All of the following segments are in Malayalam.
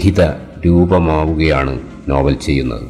ലിഖിത രൂപമാവുകയാണ് നോവൽ ചെയ്യുന്നത്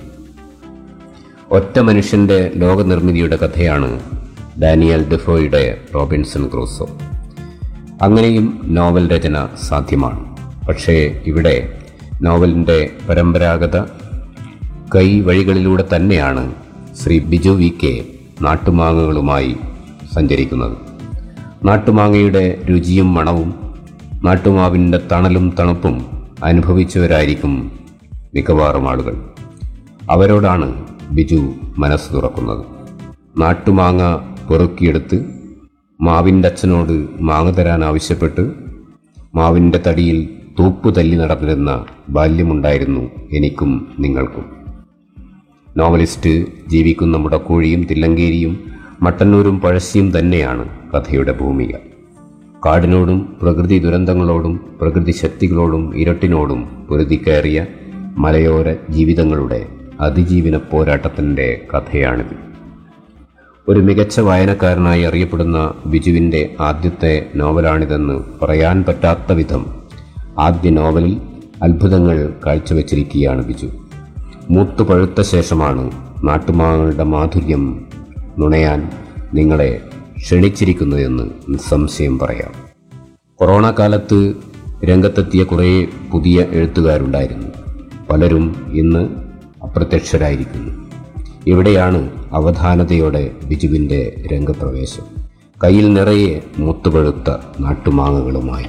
ഒറ്റ മനുഷ്യന്റെ ലോകനിർമ്മിതിയുടെ കഥയാണ് ഡാനിയൽ ഡെഫോയുടെ റോബിൻസൺ ക്രൂസോ അങ്ങനെയും നോവൽ രചന സാധ്യമാണ് പക്ഷേ ഇവിടെ നോവലിൻ്റെ പരമ്പരാഗത കൈ വഴികളിലൂടെ തന്നെയാണ് ശ്രീ ബിജു വി കെ നാട്ടുമാങ്ങകളുമായി സഞ്ചരിക്കുന്നത് നാട്ടുമാങ്ങയുടെ രുചിയും മണവും നാട്ടുമാവിൻ്റെ തണലും തണുപ്പും അനുഭവിച്ചവരായിരിക്കും മിക്കവാറും ആളുകൾ അവരോടാണ് ബിജു മനസ്സ് തുറക്കുന്നത് നാട്ടുമാങ്ങ പെറുക്കിയെടുത്ത് മാവിൻ്റെ അച്ഛനോട് മാങ്ങ തരാൻ ആവശ്യപ്പെട്ട് മാവിൻ്റെ തടിയിൽ തൂപ്പു തല്ലി നടന്നിരുന്ന ബാല്യമുണ്ടായിരുന്നു എനിക്കും നിങ്ങൾക്കും നോവലിസ്റ്റ് ജീവിക്കുന്ന മുടക്കോഴിയും തില്ലങ്കേരിയും മട്ടന്നൂരും പഴശ്ശിയും തന്നെയാണ് കഥയുടെ ഭൂമിക കാടിനോടും പ്രകൃതി ദുരന്തങ്ങളോടും പ്രകൃതി ശക്തികളോടും ഇരട്ടിനോടും പൊരുതിക്കയറിയ മലയോര ജീവിതങ്ങളുടെ അതിജീവന പോരാട്ടത്തിൻ്റെ കഥയാണിത് ഒരു മികച്ച വായനക്കാരനായി അറിയപ്പെടുന്ന ബിജുവിൻ്റെ ആദ്യത്തെ നോവലാണിതെന്ന് പറയാൻ പറ്റാത്ത വിധം ആദ്യ നോവലിൽ അത്ഭുതങ്ങൾ കാഴ്ചവെച്ചിരിക്കുകയാണ് ബിജു മൂത്തു പഴുത്ത ശേഷമാണ് നാട്ടുമാങ്ങളുടെ മാധുര്യം നുണയാൻ നിങ്ങളെ ക്ഷണിച്ചിരിക്കുന്നതെന്ന് നിസ്സംശയം പറയാം കൊറോണ കാലത്ത് രംഗത്തെത്തിയ കുറേ പുതിയ എഴുത്തുകാരുണ്ടായിരുന്നു പലരും ഇന്ന് അപ്രത്യക്ഷരായിരിക്കുന്നു ഇവിടെയാണ് അവധാനതയോടെ ബിജുവിൻ്റെ രംഗപ്രവേശം കയ്യിൽ നിറയെ മൂത്തുപഴുത്ത നാട്ടുമാങ്ങകളുമായി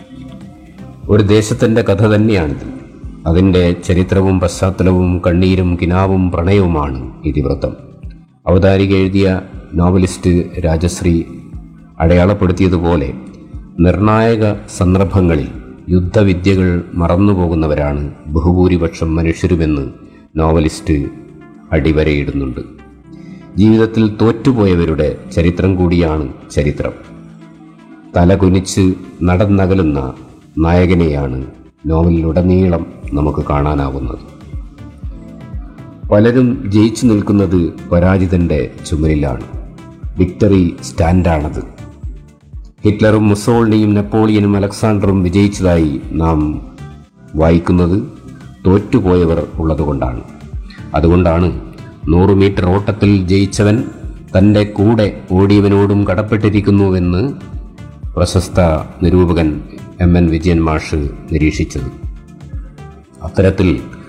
ഒരു ദേശത്തിൻ്റെ കഥ തന്നെയാണിത് അതിൻ്റെ ചരിത്രവും പശ്ചാത്തലവും കണ്ണീരും കിനാവും പ്രണയവുമാണ് ഇതിവൃത്തം അവതാരിക എഴുതിയ നോവലിസ്റ്റ് രാജശ്രീ അടയാളപ്പെടുത്തിയതുപോലെ നിർണായക സന്ദർഭങ്ങളിൽ യുദ്ധവിദ്യകൾ മറന്നുപോകുന്നവരാണ് ബഹുഭൂരിപക്ഷം മനുഷ്യരുമെന്ന് നോവലിസ്റ്റ് അടിവരയിടുന്നുണ്ട് ജീവിതത്തിൽ തോറ്റുപോയവരുടെ ചരിത്രം കൂടിയാണ് ചരിത്രം തലകുനിച്ച് നടന്നകലുന്ന നായകനെയാണ് നോവലിലുടനീളം നമുക്ക് കാണാനാവുന്നത് പലരും ജയിച്ചു നിൽക്കുന്നത് പരാജിതന്റെ ചുമലിലാണ് വിക്ടറി സ്റ്റാൻഡാണത് ഹിറ്റ്ലറും മുസോളിനിയും നെപ്പോളിയനും അലക്സാണ്ടറും വിജയിച്ചതായി നാം വായിക്കുന്നത് തോറ്റുപോയവർ ഉള്ളതുകൊണ്ടാണ് അതുകൊണ്ടാണ് നൂറ് മീറ്റർ ഓട്ടത്തിൽ ജയിച്ചവൻ തൻ്റെ കൂടെ ഓടിയവനോടും കടപ്പെട്ടിരിക്കുന്നുവെന്ന് പ്രശസ്ത നിരൂപകൻ എം എൻ വിജയൻ മാഷ് നിരീക്ഷിച്ചത് അത്തരത്തിൽ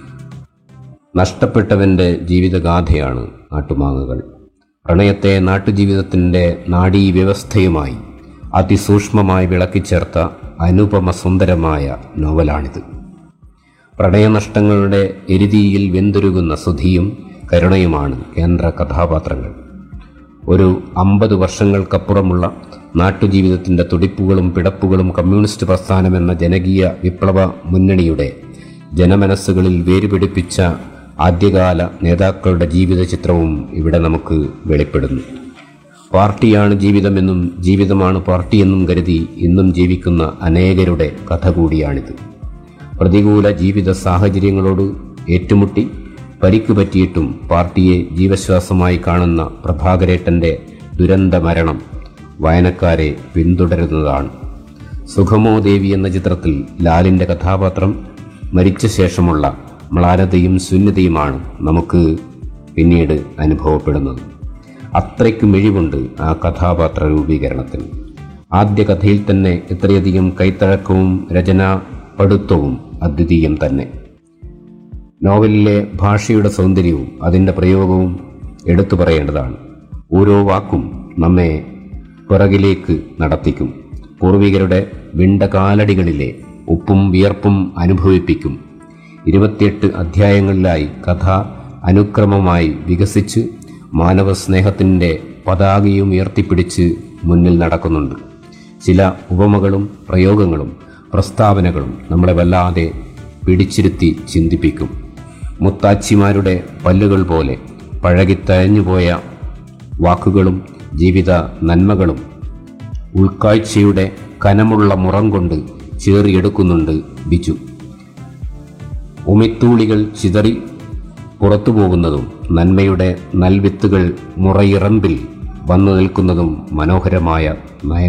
നഷ്ടപ്പെട്ടവൻ്റെ ജീവിതഗാഥയാണ് നാട്ടുമാങ്ങകൾ പ്രണയത്തെ നാട്ടുജീവിതത്തിൻ്റെ നാഡീവ്യവസ്ഥയുമായി അതിസൂക്ഷ്മമായി വിളക്കിച്ചേർത്ത അനുപമ സുന്ദരമായ നോവലാണിത് പ്രണയനഷ്ടങ്ങളുടെ എരുതിയിൽ വെന്തുരുകുന്ന സുധിയും കരുണയുമാണ് കേന്ദ്ര കഥാപാത്രങ്ങൾ ഒരു അമ്പത് വർഷങ്ങൾക്കപ്പുറമുള്ള നാട്ടുജീവിതത്തിൻ്റെ തുടിപ്പുകളും പിടപ്പുകളും കമ്മ്യൂണിസ്റ്റ് പ്രസ്ഥാനമെന്ന ജനകീയ വിപ്ലവ മുന്നണിയുടെ ജനമനസ്സുകളിൽ വേരുപിടിപ്പിച്ച ആദ്യകാല നേതാക്കളുടെ ജീവിത ചിത്രവും ഇവിടെ നമുക്ക് വെളിപ്പെടുന്നു പാർട്ടിയാണ് ജീവിതമെന്നും ജീവിതമാണ് പാർട്ടിയെന്നും കരുതി ഇന്നും ജീവിക്കുന്ന അനേകരുടെ കഥ കൂടിയാണിത് പ്രതികൂല ജീവിത സാഹചര്യങ്ങളോട് ഏറ്റുമുട്ടി പരിക്ക് പറ്റിയിട്ടും പാർട്ടിയെ ജീവശ്വാസമായി കാണുന്ന പ്രഭാകരേട്ടൻ്റെ ദുരന്ത മരണം വായനക്കാരെ പിന്തുടരുന്നതാണ് സുഖമോ ദേവി എന്ന ചിത്രത്തിൽ ലാലിൻ്റെ കഥാപാത്രം മരിച്ച ശേഷമുള്ള മ്ലാനതയും ശൂന്യതയുമാണ് നമുക്ക് പിന്നീട് അനുഭവപ്പെടുന്നത് അത്രയ്ക്ക് മിഴിവുണ്ട് ആ കഥാപാത്ര രൂപീകരണത്തിന് ആദ്യ കഥയിൽ തന്നെ ഇത്രയധികം കൈത്തഴക്കവും രചനാ പടുത്തവും അദ്വിതീയം തന്നെ നോവലിലെ ഭാഷയുടെ സൗന്ദര്യവും അതിൻ്റെ പ്രയോഗവും എടുത്തു പറയേണ്ടതാണ് ഓരോ വാക്കും നമ്മെ പിറകിലേക്ക് നടത്തിക്കും പൂർവികരുടെ വിണ്ട കാലടികളിലെ ഉപ്പും വിയർപ്പും അനുഭവിപ്പിക്കും ഇരുപത്തിയെട്ട് അധ്യായങ്ങളിലായി കഥ അനുക്രമമായി വികസിച്ച് മാനവ സ്നേഹത്തിൻ്റെ പതാകയും ഉയർത്തിപ്പിടിച്ച് മുന്നിൽ നടക്കുന്നുണ്ട് ചില ഉപമകളും പ്രയോഗങ്ങളും പ്രസ്താവനകളും നമ്മളെ വല്ലാതെ പിടിച്ചിരുത്തി ചിന്തിപ്പിക്കും മുത്താച്ചിമാരുടെ പല്ലുകൾ പോലെ പഴകിത്തഴഞ്ഞുപോയ വാക്കുകളും ജീവിത നന്മകളും ഉൾക്കാഴ്ചയുടെ കനമുള്ള മുറം കൊണ്ട് ചേറിയെടുക്കുന്നുണ്ട് ബിജു ഉമിത്തൂളികൾ ചിതറി പുറത്തു പോകുന്നതും നന്മയുടെ നൽവിത്തുകൾ മുറയിറമ്പിൽ വന്നു നിൽക്കുന്നതും മനോഹരമായ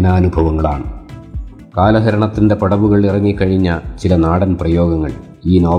നയനാനുഭവങ്ങളാണ് കാലഹരണത്തിൻ്റെ പടവുകൾ ഇറങ്ങിക്കഴിഞ്ഞ ചില നാടൻ പ്രയോഗങ്ങൾ ഈ നോവൽ